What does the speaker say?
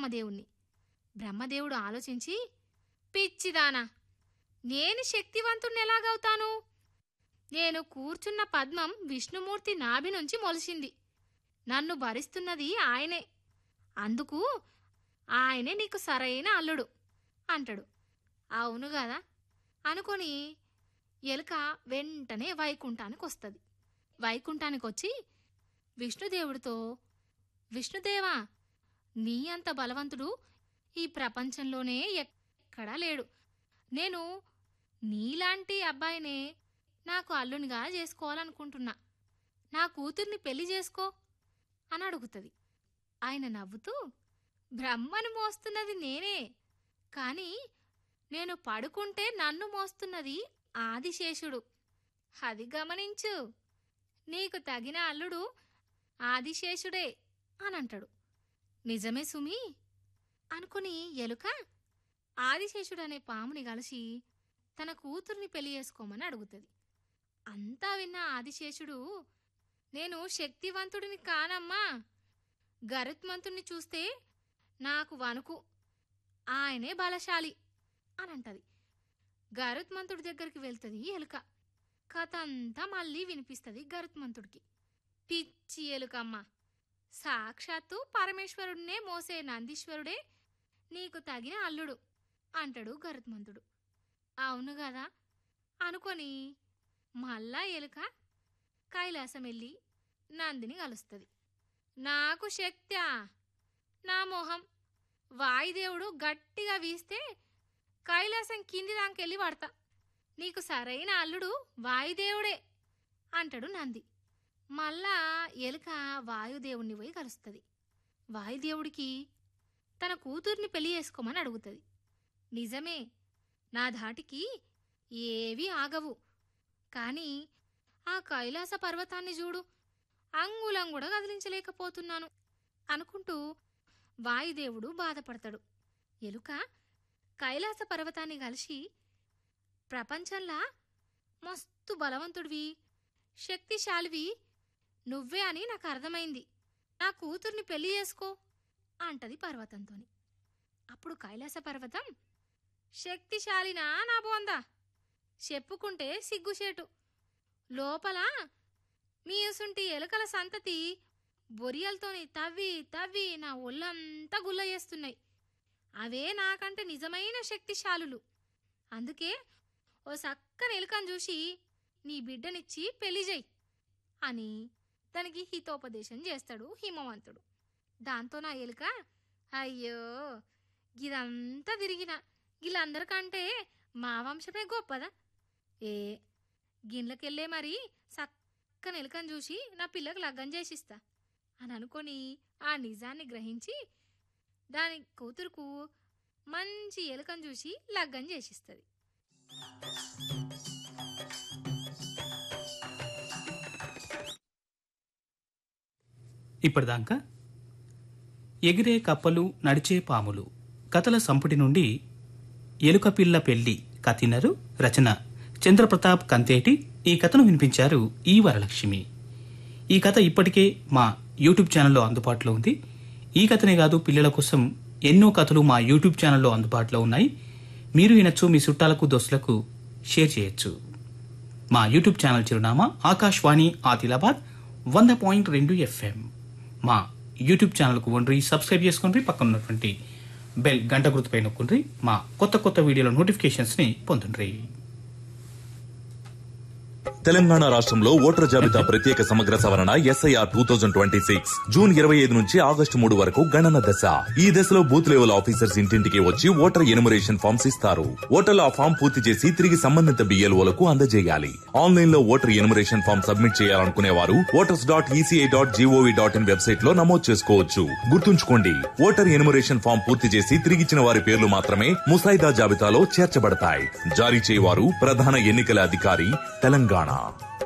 బ్రహ్మదేవుణ్ణి బ్రహ్మదేవుడు ఆలోచించి పిచ్చిదానా నేను శక్తివంతుణ్ణి ఎలాగవుతాను నేను కూర్చున్న పద్మం విష్ణుమూర్తి నాభి నుంచి మొలిసింది నన్ను భరిస్తున్నది ఆయనే అందుకు ఆయనే నీకు సరైన అల్లుడు అంటాడు అవును కదా అనుకొని ఎలుక వెంటనే వైకుంఠానికి వస్తుంది వైకుంఠానికి వచ్చి విష్ణుదేవుడితో విష్ణుదేవా నీ అంత బలవంతుడు ఈ ప్రపంచంలోనే ఎక్కడా లేడు నేను నీలాంటి అబ్బాయినే నాకు అల్లునిగా చేసుకోవాలనుకుంటున్నా నా కూతుర్ని పెళ్లి చేసుకో అని అడుగుతుంది ఆయన నవ్వుతూ బ్రహ్మను మోస్తున్నది నేనే కానీ నేను పడుకుంటే నన్ను మోస్తున్నది ఆదిశేషుడు అది గమనించు నీకు తగిన అల్లుడు ఆదిశేషుడే అని అంటాడు నిజమే సుమి అనుకుని ఎలుక ఆదిశేషుడనే పాముని కలిసి తన కూతుర్ని పెళ్లి చేసుకోమని అడుగుతుంది అంతా విన్న ఆదిశేషుడు నేను శక్తివంతుడిని కానమ్మా గరుత్మంతుణ్ణి చూస్తే నాకు వణుకు ఆయనే బలశాలి అని అంటది గరుత్మంతుడి దగ్గరికి వెళ్తుంది ఎలుక కథ అంతా మళ్ళీ వినిపిస్తుంది గరుత్మంతుడికి పిచ్చి ఎలుకమ్మ సాక్షాత్తు పరమేశ్వరుడినే మోసే నందీశ్వరుడే నీకు తగిన అల్లుడు అంటాడు గరుత్మంతుడు అవును కదా అనుకొని మళ్ళా ఎలుక కైలాసం వెళ్ళి నందిని కలుస్తుంది నాకు శక్త్యా నా మొహం వాయుదేవుడు గట్టిగా వీస్తే కైలాసం కింది దాకెళ్ళి పడతా నీకు సరైన అల్లుడు వాయుదేవుడే అంటాడు నంది మళ్ళా ఎలుక వాయుదేవుణ్ణి పోయి కలుస్తుంది వాయుదేవుడికి తన కూతుర్ని పెళ్లి చేసుకోమని అడుగుతుంది నిజమే నా ధాటికి ఏవీ ఆగవు కానీ ఆ కైలాస పర్వతాన్ని చూడు అంగుళం కూడా కదిలించలేకపోతున్నాను అనుకుంటూ వాయుదేవుడు బాధపడతాడు ఎలుక కైలాస పర్వతాన్ని కలిసి ప్రపంచంలా మస్తు బలవంతుడివి శక్తిశాలివి నువ్వే అని నాకు అర్థమైంది నా కూతుర్ని పెళ్లి చేసుకో అంటది పర్వతంతోని అప్పుడు కైలాస పర్వతం శక్తిశాలినా నా బోందా చెప్పుకుంటే సిగ్గుచేటు లోపల మీ అసుంటి ఎలుకల సంతతి బొరియలతోని తవ్వి తవ్వి నా ఒళ్ళంతా గుల్ల చేస్తున్నాయి అవే నాకంటే నిజమైన శక్తిశాలులు అందుకే ఓ సక్కని ఎలుకను చూసి నీ బిడ్డనిచ్చి పెళ్లి చేయి అని దానికి హితోపదేశం చేస్తాడు హిమవంతుడు దాంతో నా ఎలుక అయ్యో గిదంతా తిరిగిన గిళ్ళందరికంటే మా వంశమే గొప్పదా ఏ గిన్నెలకెళ్ళే మరి సక్కని ఎలుకను చూసి నా పిల్లకు లగ్గం చేసిస్తా అని అనుకొని ఆ నిజాన్ని గ్రహించి దాని కూతురుకు మంచి ఎలుకను చూసి లగ్గం చేసిస్తుంది ఇప్పటిదాకా ఎగిరే కప్పలు నడిచే పాములు కథల సంపుటి నుండి ఎలుక పిల్ల పెళ్లి కథినరు రచన చంద్రప్రతాప్ కంతేటి ఈ కథను వినిపించారు ఈ వరలక్ష్మి ఈ కథ ఇప్పటికే మా యూట్యూబ్ ఛానల్లో అందుబాటులో ఉంది ఈ కథనే కాదు పిల్లల కోసం ఎన్నో కథలు మా యూట్యూబ్ ఛానల్లో అందుబాటులో ఉన్నాయి మీరు వినొచ్చు మీ చుట్టాలకు దోస్తులకు షేర్ చేయొచ్చు మా యూట్యూబ్ ఛానల్ చిరునామా ఆకాశవాణి ఆదిలాబాద్ వంద పాయింట్ రెండు ఎఫ్ఎం మా యూట్యూబ్ ఛానల్కు వండ్రి సబ్స్క్రైబ్ చేసుకోండి పక్కన ఉన్నటువంటి బెల్ గంట గుర్తుపై నొక్కుండ్రి మా కొత్త కొత్త వీడియోల నోటిఫికేషన్స్ని పొందండి తెలంగాణ రాష్ట్రంలో ఓటర్ జాబితా ప్రత్యేక సమగ్ర సవరణ SIR two thousand twenty six June ఇరవై ఐదు నుంచి ఆగస్టు మూడు వరకు గణన దశ ఈ దశలో బూత్ లెవెల్ ఆఫీసర్స్ ఇంటింటికి వచ్చి ఓటర్ ఎనుమరేషన్ ఫామ్స్ ఇస్తారు ఓటర్లు ఆ ఫామ్ పూర్తి చేసి తిరిగి సంబంధిత బిఎల్ఓలకు అందజేయాలి ఆన్లైన్ లో ఓటర్ ఎనుమరేషన్ ఫామ్ సబ్మిట్ చేయాలనుకునే వారు voters dot ECI dot GOV dot in website లో నమోదు చేసుకోవచ్చు గుర్తుంచుకోండి ఓటర్ ఎనుమరేషన్ ఫామ్ పూర్తి చేసి తిరిగిచ్చిన వారి పేర్లు మాత్రమే ముసాయిదా జాబితాలో చేర్చబడతాయి జారీ చేయవారు ప్రధాన ఎన్నికల అధికారి తెలంగాణ